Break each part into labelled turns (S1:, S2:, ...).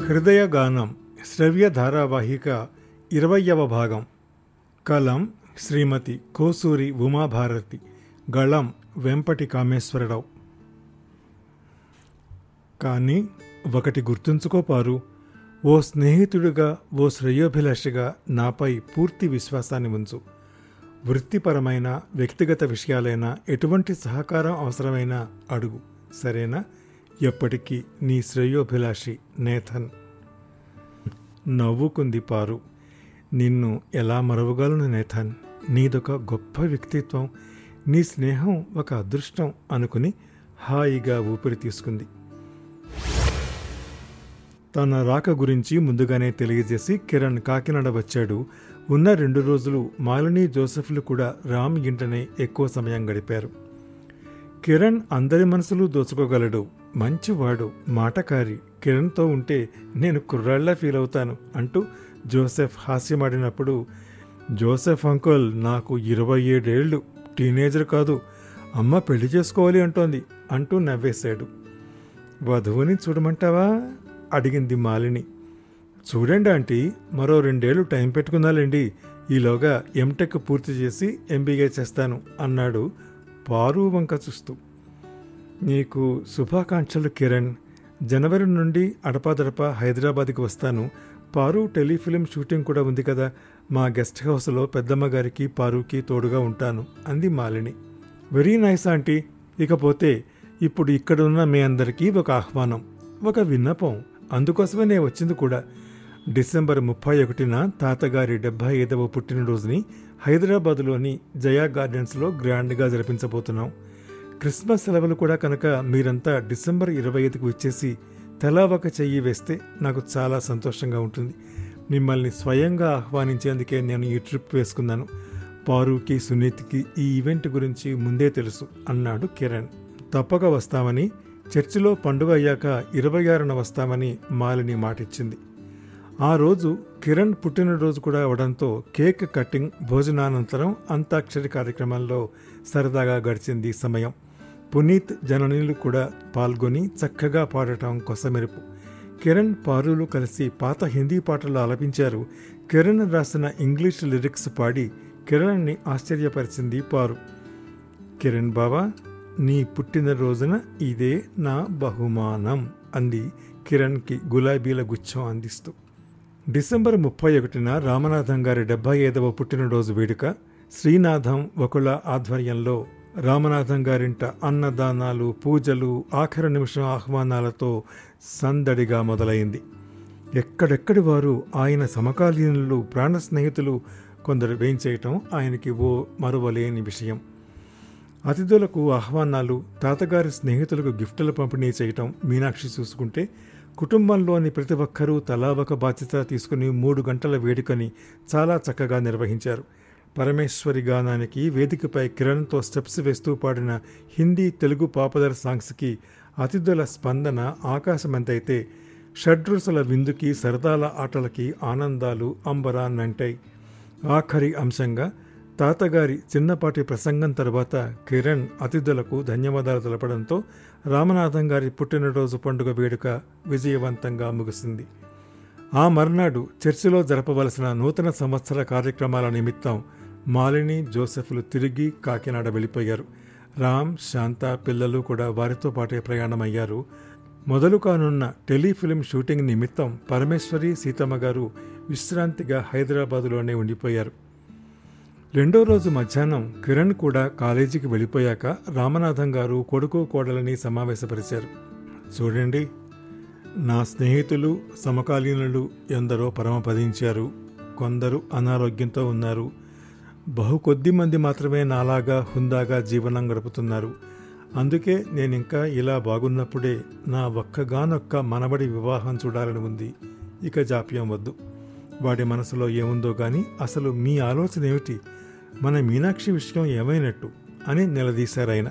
S1: హృదయగానం శ్రవ్య ధారావాహిక ఇరవయవ భాగం కలం శ్రీమతి కోసూరి ఉమాభారతి గళం వెంపటి కామేశ్వరరావు కానీ ఒకటి గుర్తుంచుకోపారు ఓ స్నేహితుడిగా ఓ శ్రేయోభిలాషిగా నాపై పూర్తి విశ్వాసాన్ని ఉంచు వృత్తిపరమైన వ్యక్తిగత విషయాలైన ఎటువంటి సహకారం అవసరమైనా అడుగు సరేనా ఎప్పటికీ నీ శ్రేయోభిలాషి నేథన్ నవ్వుకుంది పారు నిన్ను ఎలా మరవగలను నేథన్ నీదొక గొప్ప వ్యక్తిత్వం నీ స్నేహం ఒక అదృష్టం అనుకుని హాయిగా ఊపిరి తీసుకుంది తన రాక గురించి ముందుగానే తెలియజేసి కిరణ్ కాకినాడ వచ్చాడు ఉన్న రెండు రోజులు మాలిని జోసెఫ్లు కూడా రామ్ ఇంటనే ఎక్కువ సమయం గడిపారు కిరణ్ అందరి మనసులు దోచుకోగలడు మంచివాడు మాటకారి కిరణ్తో ఉంటే నేను కుర్రాళ్లా ఫీల్ అవుతాను అంటూ జోసెఫ్ హాస్యమాడినప్పుడు జోసెఫ్ అంకుల్ నాకు ఇరవై ఏడేళ్లు టీనేజర్ కాదు అమ్మ పెళ్లి చేసుకోవాలి అంటోంది అంటూ నవ్వేశాడు వధువుని చూడమంటావా అడిగింది మాలిని చూడండి ఆంటీ మరో రెండేళ్లు టైం పెట్టుకుందాలండి ఈలోగా ఎంటెక్ పూర్తి చేసి ఎంబీఏ చేస్తాను అన్నాడు పారు వంక చూస్తూ నీకు శుభాకాంక్షలు కిరణ్ జనవరి నుండి అడపాదడపా హైదరాబాద్కి వస్తాను పారు టెలిఫిలిం షూటింగ్ కూడా ఉంది కదా మా గెస్ట్ హౌస్లో పెద్దమ్మ గారికి పారుకి తోడుగా ఉంటాను అంది మాలిని వెరీ నైస్ ఆంటీ ఇకపోతే ఇప్పుడు ఇక్కడున్న మీ అందరికీ ఒక ఆహ్వానం ఒక విన్నపం అందుకోసమే నేను వచ్చింది కూడా డిసెంబర్ ముప్పై ఒకటిన తాతగారి డెబ్బై ఐదవ పుట్టినరోజుని హైదరాబాదులోని జయా గార్డెన్స్లో గ్రాండ్గా జరిపించబోతున్నాం క్రిస్మస్ సెలవులు కూడా కనుక మీరంతా డిసెంబర్ ఇరవై ఐదుకు వచ్చేసి తలా ఒక చెయ్యి వేస్తే నాకు చాలా సంతోషంగా ఉంటుంది మిమ్మల్ని స్వయంగా ఆహ్వానించేందుకే నేను ఈ ట్రిప్ వేసుకున్నాను పారుకి సునీత్కి ఈ ఈవెంట్ గురించి ముందే తెలుసు అన్నాడు కిరణ్ తప్పక వస్తామని చర్చిలో పండుగ అయ్యాక ఇరవై ఆరున వస్తామని మాలిని మాటిచ్చింది ఆ రోజు కిరణ్ పుట్టినరోజు కూడా అవడంతో కేక్ కటింగ్ భోజనానంతరం అంతాక్షరి కార్యక్రమంలో సరదాగా గడిచింది సమయం పునీత్ జననీలు కూడా పాల్గొని చక్కగా పాడటం కొసమెరుపు కిరణ్ పారులు కలిసి పాత హిందీ పాటలు ఆలపించారు కిరణ్ రాసిన ఇంగ్లీష్ లిరిక్స్ పాడి కిరణ్ని ఆశ్చర్యపరిచింది పారు కిరణ్ బావా నీ పుట్టినరోజున ఇదే నా బహుమానం అంది కిరణ్కి గులాబీల గుచ్చం అందిస్తూ డిసెంబర్ ముప్పై ఒకటిన రామనాథం గారి డెబ్బై ఐదవ పుట్టినరోజు వేడుక శ్రీనాథం ఒకళ్ళ ఆధ్వర్యంలో రామనాథం గారింట అన్నదానాలు పూజలు ఆఖరి నిమిషం ఆహ్వానాలతో సందడిగా మొదలైంది ఎక్కడెక్కడి వారు ఆయన సమకాలీనులు ప్రాణ స్నేహితులు కొందరు వేయించేయటం ఆయనకి ఓ మరువలేని విషయం అతిథులకు ఆహ్వానాలు తాతగారి స్నేహితులకు గిఫ్టులు పంపిణీ చేయటం మీనాక్షి చూసుకుంటే కుటుంబంలోని ప్రతి ఒక్కరూ తలా ఒక బాధ్యత తీసుకుని మూడు గంటల వేడుకని చాలా చక్కగా నిర్వహించారు పరమేశ్వరి గానానికి వేదికపై కిరణ్తో స్టెప్స్ వేస్తూ పాడిన హిందీ తెలుగు పాపులర్ సాంగ్స్కి అతిథుల స్పందన ఆకాశమంతైతే షడ్రుసుల విందుకి సరదాల ఆటలకి ఆనందాలు అంబరాన్నంటాయి ఆఖరి అంశంగా తాతగారి చిన్నపాటి ప్రసంగం తర్వాత కిరణ్ అతిథులకు ధన్యవాదాలు తెలపడంతో రామనాథం గారి పుట్టినరోజు పండుగ వేడుక విజయవంతంగా ముగిసింది ఆ మర్నాడు చర్చిలో జరపవలసిన నూతన సంవత్సర కార్యక్రమాల నిమిత్తం మాలిని జోసెఫ్లు తిరిగి కాకినాడ వెళ్ళిపోయారు రామ్ శాంత పిల్లలు కూడా వారితో పాటే ప్రయాణమయ్యారు మొదలు కానున్న టెలిఫిలిం షూటింగ్ నిమిత్తం పరమేశ్వరి సీతమ్మ గారు విశ్రాంతిగా హైదరాబాదులోనే ఉండిపోయారు రెండో రోజు మధ్యాహ్నం కిరణ్ కూడా కాలేజీకి వెళ్ళిపోయాక రామనాథం గారు కొడుకు కోడలని సమావేశపరిచారు చూడండి నా స్నేహితులు సమకాలీనులు ఎందరో పరమపదించారు కొందరు అనారోగ్యంతో ఉన్నారు బహు కొద్ది మంది మాత్రమే నాలాగా హుందాగా జీవనం గడుపుతున్నారు అందుకే నేను ఇంకా ఇలా బాగున్నప్పుడే నా ఒక్కగానొక్క మనబడి వివాహం చూడాలని ఉంది ఇక జాప్యం వద్దు వాడి మనసులో ఏముందో గాని అసలు మీ ఆలోచన ఏమిటి మన మీనాక్షి విషయం ఏమైనట్టు అని నిలదీశారాయన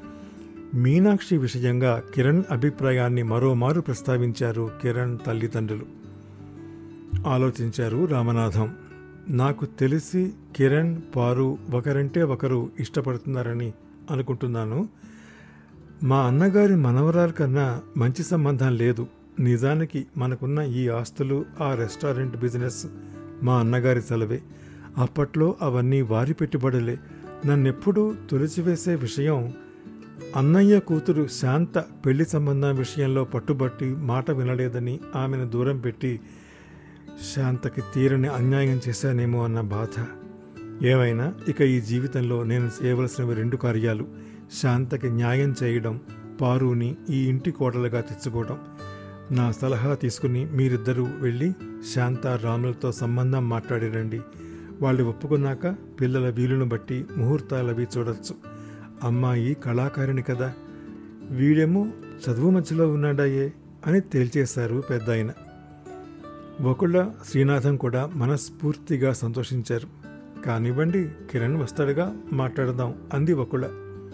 S1: మీనాక్షి విషయంగా కిరణ్ అభిప్రాయాన్ని మరోమారు ప్రస్తావించారు కిరణ్ తల్లిదండ్రులు ఆలోచించారు రామనాథం నాకు తెలిసి కిరణ్ పారు ఒకరంటే ఒకరు ఇష్టపడుతున్నారని అనుకుంటున్నాను మా అన్నగారి మనవరాల కన్నా మంచి సంబంధం లేదు నిజానికి మనకున్న ఈ ఆస్తులు ఆ రెస్టారెంట్ బిజినెస్ మా అన్నగారి సెలవే అప్పట్లో అవన్నీ వారి పెట్టుబడులే నన్నెప్పుడూ తొలిచివేసే విషయం అన్నయ్య కూతురు శాంత పెళ్లి సంబంధం విషయంలో పట్టుబట్టి మాట వినలేదని ఆమెను దూరం పెట్టి శాంతకి తీరని అన్యాయం చేశానేమో అన్న బాధ ఏమైనా ఇక ఈ జీవితంలో నేను చేయవలసినవి రెండు కార్యాలు శాంతకి న్యాయం చేయడం పారుని ఈ ఇంటి కోడలుగా తెచ్చుకోవడం నా సలహా తీసుకుని మీరిద్దరూ వెళ్ళి శాంత రాములతో సంబంధం మాట్లాడిరండి వాళ్ళు ఒప్పుకున్నాక పిల్లల వీలును బట్టి ముహూర్తాలవి చూడొచ్చు అమ్మాయి కళాకారిణి కదా వీడేమో చదువు మధ్యలో ఉన్నాడాయే అని తేల్చేశారు పెద్ద ఆయన ఒకళ్ళ శ్రీనాథం కూడా మనస్ఫూర్తిగా సంతోషించారు కానివ్వండి కిరణ్ వస్తాడుగా మాట్లాడదాం అంది ఒకళ్ళ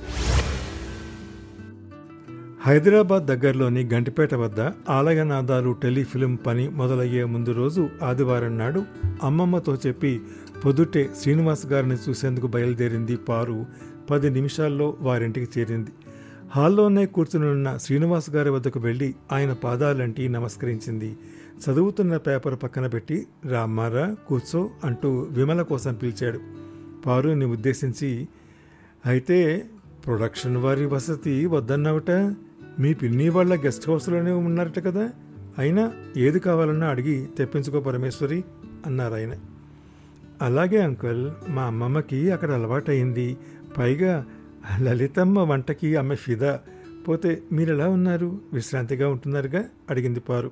S1: హైదరాబాద్ దగ్గరలోని గంటిపేట వద్ద ఆలయనాదాలు టెలిఫిలిం పని మొదలయ్యే ముందు రోజు ఆదివారం నాడు అమ్మమ్మతో చెప్పి పొద్దుటే శ్రీనివాస్ గారిని చూసేందుకు బయలుదేరింది పారు పది నిమిషాల్లో వారింటికి చేరింది హాల్లోనే కూర్చునున్న శ్రీనివాస్ గారి వద్దకు వెళ్ళి ఆయన పాదాలంటి నమస్కరించింది చదువుతున్న పేపర్ పక్కన పెట్టి రామ్మారా కూర్చో అంటూ విమల కోసం పిలిచాడు పారుని ఉద్దేశించి అయితే ప్రొడక్షన్ వారి వసతి వద్దన్నావట మీ పిన్ని వాళ్ళ గెస్ట్ హౌస్లోనే ఉన్నారట కదా అయినా ఏది కావాలన్నా అడిగి తెప్పించుకో పరమేశ్వరి అన్నారు ఆయన అలాగే అంకుల్ మా అమ్మమ్మకి అక్కడ అలవాటైంది పైగా లలితమ్మ వంటకి ఆమె ఫిదా పోతే మీరు ఎలా ఉన్నారు విశ్రాంతిగా ఉంటున్నారుగా అడిగింది పారు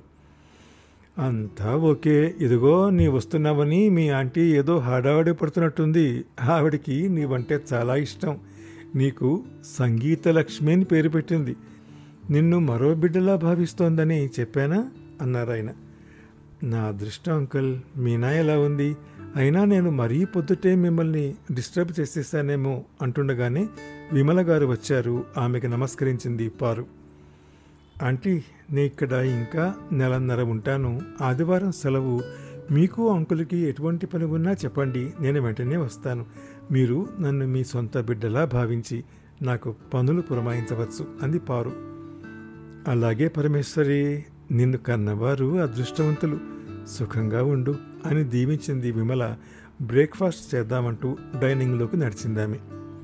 S1: అంతా ఓకే ఇదిగో నీ వస్తున్నావని మీ ఆంటీ ఏదో హడావడి పడుతున్నట్టుంది ఆవిడికి నీ వంటే చాలా ఇష్టం నీకు సంగీత లక్ష్మి అని పేరు పెట్టింది నిన్ను మరో బిడ్డలా భావిస్తోందని చెప్పానా అన్నారు ఆయన నా అదృష్టం అంకుల్ మీనా ఎలా ఉంది అయినా నేను మరీ పొద్దుటే మిమ్మల్ని డిస్టర్బ్ చేసేసానేమో అంటుండగానే విమల గారు వచ్చారు ఆమెకి నమస్కరించింది పారు ఆంటీ నే ఇక్కడ ఇంకా నెలన్నర ఉంటాను ఆదివారం సెలవు మీకు అంకులకి ఎటువంటి పని ఉన్నా చెప్పండి నేను వెంటనే వస్తాను మీరు నన్ను మీ సొంత బిడ్డలా భావించి నాకు పనులు పురమాయించవచ్చు అంది పారు అలాగే పరమేశ్వరి నిన్ను కన్నవారు అదృష్టవంతులు సుఖంగా ఉండు అని దీవించింది విమల బ్రేక్ఫాస్ట్ చేద్దామంటూ డైనింగ్లోకి నడిచిందామె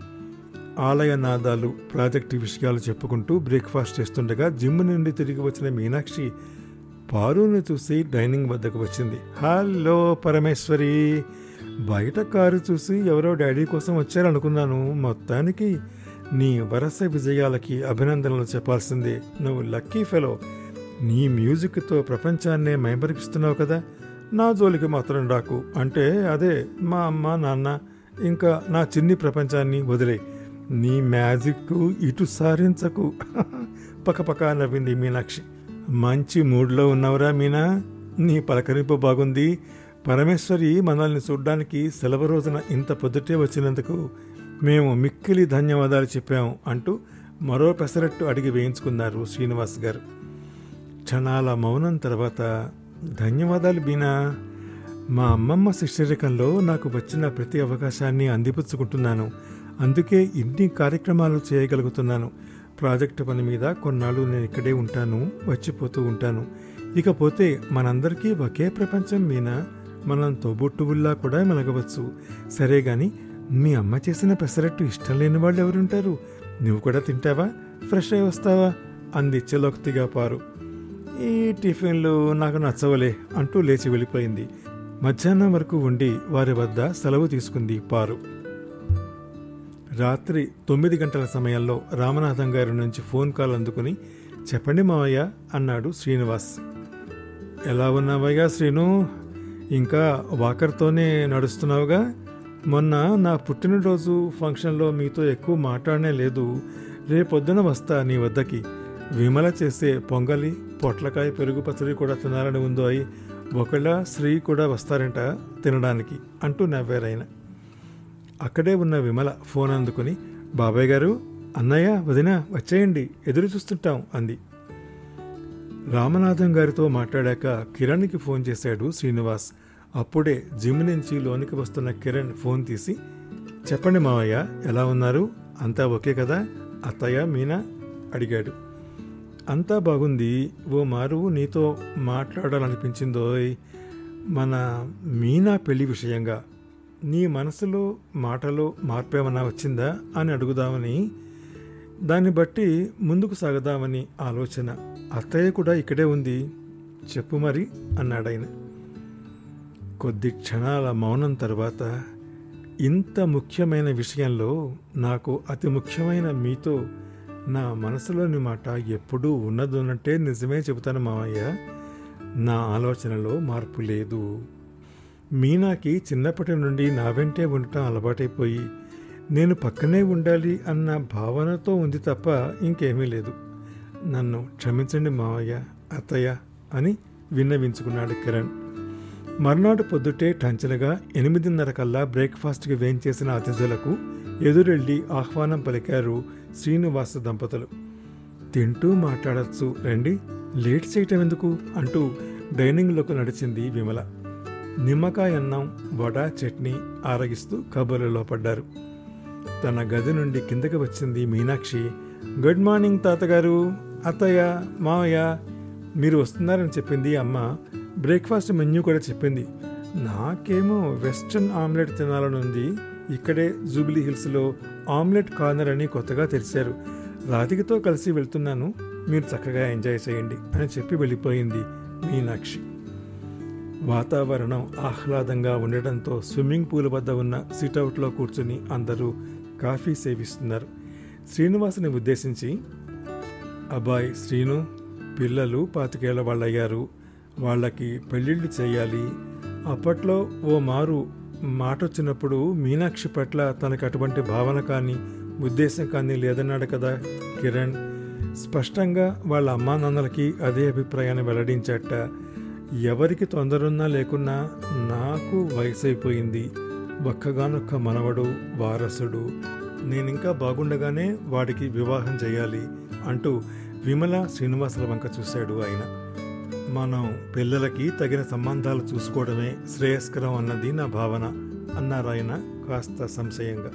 S1: ఆలయ నాదాలు ప్రాజెక్టు విషయాలు చెప్పుకుంటూ బ్రేక్ఫాస్ట్ చేస్తుండగా జిమ్ నుండి తిరిగి వచ్చిన మీనాక్షి పారుని చూసి డైనింగ్ వద్దకు వచ్చింది హలో పరమేశ్వరి బయట కారు చూసి ఎవరో డాడీ కోసం వచ్చారనుకున్నాను మొత్తానికి నీ వరస విజయాలకి అభినందనలు చెప్పాల్సిందే నువ్వు లక్కీ ఫెలో నీ మ్యూజిక్తో ప్రపంచాన్నే మైమరిపిస్తున్నావు కదా నా జోలికి మాత్రం రాకు అంటే అదే మా అమ్మ నాన్న ఇంకా నా చిన్ని ప్రపంచాన్ని వదిలే నీ మ్యాజిక్ ఇటు సారించకు పకపక నవ్వింది మీనాక్షి మంచి మూడ్లో ఉన్నవరా మీనా నీ పలకరింపు బాగుంది పరమేశ్వరి మనల్ని చూడ్డానికి సెలవు రోజున ఇంత పొద్దుటే వచ్చినందుకు మేము మిక్కిలి ధన్యవాదాలు చెప్పాము అంటూ మరో పెసరట్టు అడిగి వేయించుకున్నారు శ్రీనివాస్ గారు క్షణాల మౌనం తర్వాత ధన్యవాదాలు బీనా మా అమ్మమ్మ శిష్యరికంలో నాకు వచ్చిన ప్రతి అవకాశాన్ని అందిపుచ్చుకుంటున్నాను అందుకే ఇన్ని కార్యక్రమాలు చేయగలుగుతున్నాను ప్రాజెక్టు పని మీద కొన్నాళ్ళు నేను ఇక్కడే ఉంటాను వచ్చిపోతూ ఉంటాను ఇకపోతే మనందరికీ ఒకే ప్రపంచం మీనా మనం తోబుట్టువుల్లా కూడా మెలగవచ్చు సరే గాని మీ అమ్మ చేసిన పెసరట్టు ఇష్టం లేని వాళ్ళు ఎవరుంటారు నువ్వు కూడా తింటావా ఫ్రెష్ అయి వస్తావా అంది చెలోక్తిగా పారు ఈ టిఫిన్లు నాకు నచ్చవలే అంటూ లేచి వెళ్ళిపోయింది మధ్యాహ్నం వరకు ఉండి వారి వద్ద సెలవు తీసుకుంది పారు రాత్రి తొమ్మిది గంటల సమయంలో రామనాథం గారి నుంచి ఫోన్ కాల్ అందుకుని చెప్పండి మావయ్య అన్నాడు శ్రీనివాస్ ఎలా ఉన్నావయ్యా శ్రీను ఇంకా వాకర్తోనే నడుస్తున్నావుగా మొన్న నా పుట్టినరోజు ఫంక్షన్లో మీతో ఎక్కువ మాట్లాడనే లేదు రేపొద్దున వస్తా నీ వద్దకి విమల చేసే పొంగలి పొట్లకాయ పెరుగు పచ్చడి కూడా తినాలని ఉందో అయి ఒకళ్ళ శ్రీ కూడా వస్తారంట తినడానికి అంటూ నవ్వారాయన అక్కడే ఉన్న విమల ఫోన్ అందుకుని బాబాయ్ గారు అన్నయ్య వదిన వచ్చేయండి ఎదురు చూస్తుంటాం అంది రామనాథం గారితో మాట్లాడాక కిరణ్కి ఫోన్ చేశాడు శ్రీనివాస్ అప్పుడే జిమ్ నుంచి లోనికి వస్తున్న కిరణ్ ఫోన్ తీసి చెప్పండి మావయ్య ఎలా ఉన్నారు అంతా ఓకే కదా అత్తయ్య మీనా అడిగాడు అంతా బాగుంది ఓ మారు నీతో మాట్లాడాలనిపించిందోయ్ మన మీనా పెళ్లి విషయంగా నీ మనసులో మాటలో మార్పేమన్నా వచ్చిందా అని అడుగుదామని దాన్ని బట్టి ముందుకు సాగదామని ఆలోచన అత్తయ్య కూడా ఇక్కడే ఉంది చెప్పు మరి అన్నాడాయన కొద్ది క్షణాల మౌనం తర్వాత ఇంత ముఖ్యమైన విషయంలో నాకు అతి ముఖ్యమైన మీతో నా మనసులోని మాట ఎప్పుడూ ఉన్నదన్నట్టే నిజమే చెబుతాను మామయ్య నా ఆలోచనలో మార్పు లేదు మీనాకి చిన్నప్పటి నుండి నా వెంటే ఉండటం అలవాటైపోయి నేను పక్కనే ఉండాలి అన్న భావనతో ఉంది తప్ప ఇంకేమీ లేదు నన్ను క్షమించండి మావయ్య అత్తయ్య అని విన్నవించుకున్నాడు కిరణ్ మర్నాడు పొద్దుటే టంచనగా ఎనిమిదిన్నర కల్లా బ్రేక్ఫాస్ట్కి వేయించేసిన అతిథులకు ఎదురెళ్ళి ఆహ్వానం పలికారు శ్రీనివాస దంపతులు తింటూ మాట్లాడచ్చు రండి లేట్ చేయటం ఎందుకు అంటూ డైనింగ్లోకి నడిచింది విమల నిమ్మకాయ అన్నం వడ చట్నీ ఆరగిస్తూ కబుర్లలో పడ్డారు తన గది నుండి కిందకి వచ్చింది మీనాక్షి గుడ్ మార్నింగ్ తాతగారు అత్తయ్య మావయ్య మీరు వస్తున్నారని చెప్పింది అమ్మ బ్రేక్ఫాస్ట్ మెన్యూ కూడా చెప్పింది నాకేమో వెస్ట్రన్ ఆమ్లెట్ తినాలనుంది ఇక్కడే జూబ్లీ హిల్స్లో ఆమ్లెట్ కార్నర్ అని కొత్తగా తెరిచారు రాధికతో కలిసి వెళ్తున్నాను మీరు చక్కగా ఎంజాయ్ చేయండి అని చెప్పి వెళ్ళిపోయింది మీనాక్షి వాతావరణం ఆహ్లాదంగా ఉండటంతో స్విమ్మింగ్ పూల్ వద్ద ఉన్న సిట్అవుట్లో కూర్చుని అందరూ కాఫీ సేవిస్తున్నారు శ్రీనివాసుని ఉద్దేశించి అబ్బాయి శ్రీను పిల్లలు పాతికేళ్ల వాళ్ళయ్యారు వాళ్ళకి పెళ్ళిళ్ళు చేయాలి అప్పట్లో ఓ మారు మాట వచ్చినప్పుడు మీనాక్షి పట్ల తనకు అటువంటి భావన కానీ ఉద్దేశం కానీ లేదన్నాడు కదా కిరణ్ స్పష్టంగా వాళ్ళ అమ్మా నాన్నలకి అదే అభిప్రాయాన్ని వెల్లడించట ఎవరికి తొందరున్నా లేకున్నా నాకు వయసు అయిపోయింది ఒక్కగానొక్క మనవడు వారసుడు నేనింకా బాగుండగానే వాడికి వివాహం చేయాలి అంటూ విమల శ్రీనివాసుల వంక చూశాడు ఆయన మనం పిల్లలకి తగిన సంబంధాలు చూసుకోవడమే శ్రేయస్కరం అన్నది నా భావన అన్నారాయన కాస్త సంశయంగా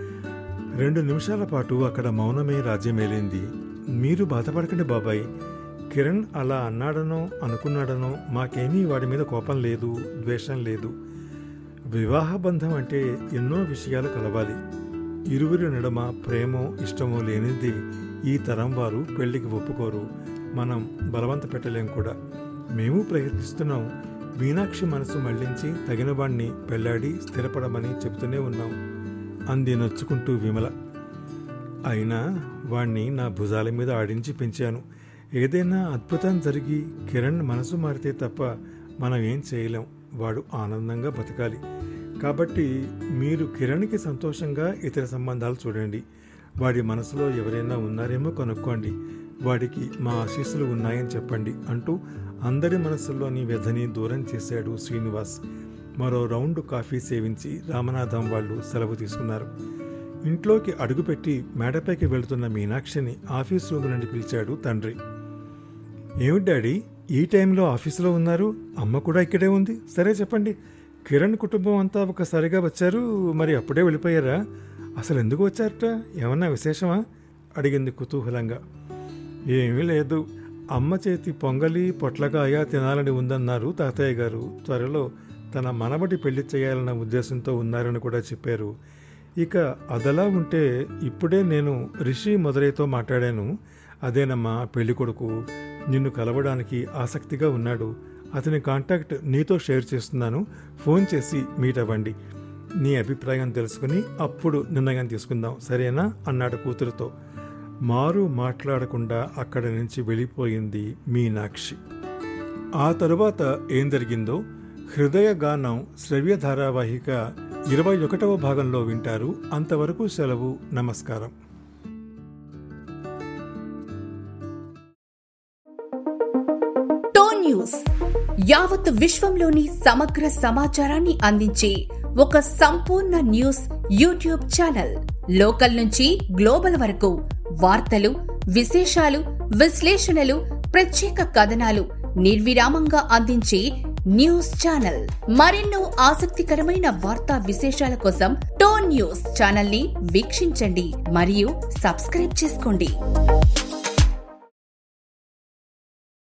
S1: రెండు నిమిషాల పాటు అక్కడ మౌనమే రాజ్యమేలింది మీరు బాధపడకండి బాబాయ్ కిరణ్ అలా అన్నాడనో అనుకున్నాడనో మాకేమీ వాడి మీద కోపం లేదు ద్వేషం లేదు వివాహ బంధం అంటే ఎన్నో విషయాలు కలవాలి ఇరువురి నడుమ ప్రేమో ఇష్టమో లేనిది ఈ తరం వారు పెళ్లికి ఒప్పుకోరు మనం బలవంత పెట్టలేం కూడా మేము ప్రయత్నిస్తున్నాం మీనాక్షి మనసు మళ్లించి తగిన వాణ్ణి పెళ్లాడి స్థిరపడమని చెబుతూనే ఉన్నాం అంది నొచ్చుకుంటూ విమల అయినా వాణ్ణి నా భుజాల మీద ఆడించి పెంచాను ఏదైనా అద్భుతం జరిగి కిరణ్ మనసు మారితే తప్ప మనం ఏం చేయలేం వాడు ఆనందంగా బతకాలి కాబట్టి మీరు కిరణ్కి సంతోషంగా ఇతర సంబంధాలు చూడండి వాడి మనసులో ఎవరైనా ఉన్నారేమో కనుక్కోండి వాడికి మా ఆశీస్సులు ఉన్నాయని చెప్పండి అంటూ అందరి మనసుల్లోని వ్యధని దూరం చేశాడు శ్రీనివాస్ మరో రౌండ్ కాఫీ సేవించి రామనాథం వాళ్ళు సెలవు తీసుకున్నారు ఇంట్లోకి అడుగుపెట్టి మేడపైకి వెళుతున్న మీనాక్షిని ఆఫీస్ రూమ్ నుండి పిలిచాడు తండ్రి ఏమిటి డాడీ ఈ టైంలో ఆఫీసులో ఉన్నారు అమ్మ కూడా ఇక్కడే ఉంది సరే చెప్పండి కిరణ్ కుటుంబం అంతా ఒకసారిగా వచ్చారు మరి అప్పుడే వెళ్ళిపోయారా అసలు ఎందుకు వచ్చారట ఏమన్నా విశేషమా అడిగింది కుతూహలంగా ఏమీ లేదు అమ్మ చేతి పొంగలి పొట్లకాయ తినాలని ఉందన్నారు తాతయ్య గారు త్వరలో తన మనవడి పెళ్లి చేయాలన్న ఉద్దేశంతో ఉన్నారని కూడా చెప్పారు ఇక అదలా ఉంటే ఇప్పుడే నేను రిషి మొదలైతో మాట్లాడాను అదేనమ్మా పెళ్లి కొడుకు నిన్ను కలవడానికి ఆసక్తిగా ఉన్నాడు అతని కాంటాక్ట్ నీతో షేర్ చేస్తున్నాను ఫోన్ చేసి మీట్ అవ్వండి నీ అభిప్రాయం తెలుసుకుని అప్పుడు నిర్ణయం తీసుకుందాం సరేనా అన్నాడు కూతురుతో మారు మాట్లాడకుండా అక్కడి నుంచి వెళ్ళిపోయింది మీనాక్షి ఆ తరువాత ఏం జరిగిందో హృదయ గానం శ్రవ్య ధారావాహిక ఇరవై ఒకటవ భాగంలో వింటారు అంతవరకు సెలవు నమస్కారం
S2: టోన్ న్యూస్ యావత్ విశ్వంలోని సమగ్ర సమాచారాన్ని అందించే ఒక సంపూర్ణ న్యూస్ యూట్యూబ్ ఛానల్ లోకల్ నుంచి గ్లోబల్ వరకు వార్తలు విశేషాలు విశ్లేషణలు ప్రత్యేక కథనాలు నిర్విరామంగా అందించే న్యూస్ ఛానల్ మరెన్నో ఆసక్తికరమైన వార్తా విశేషాల కోసం టోన్ న్యూస్ ఛానల్ ని వీక్షించండి మరియు సబ్స్క్రైబ్ చేసుకోండి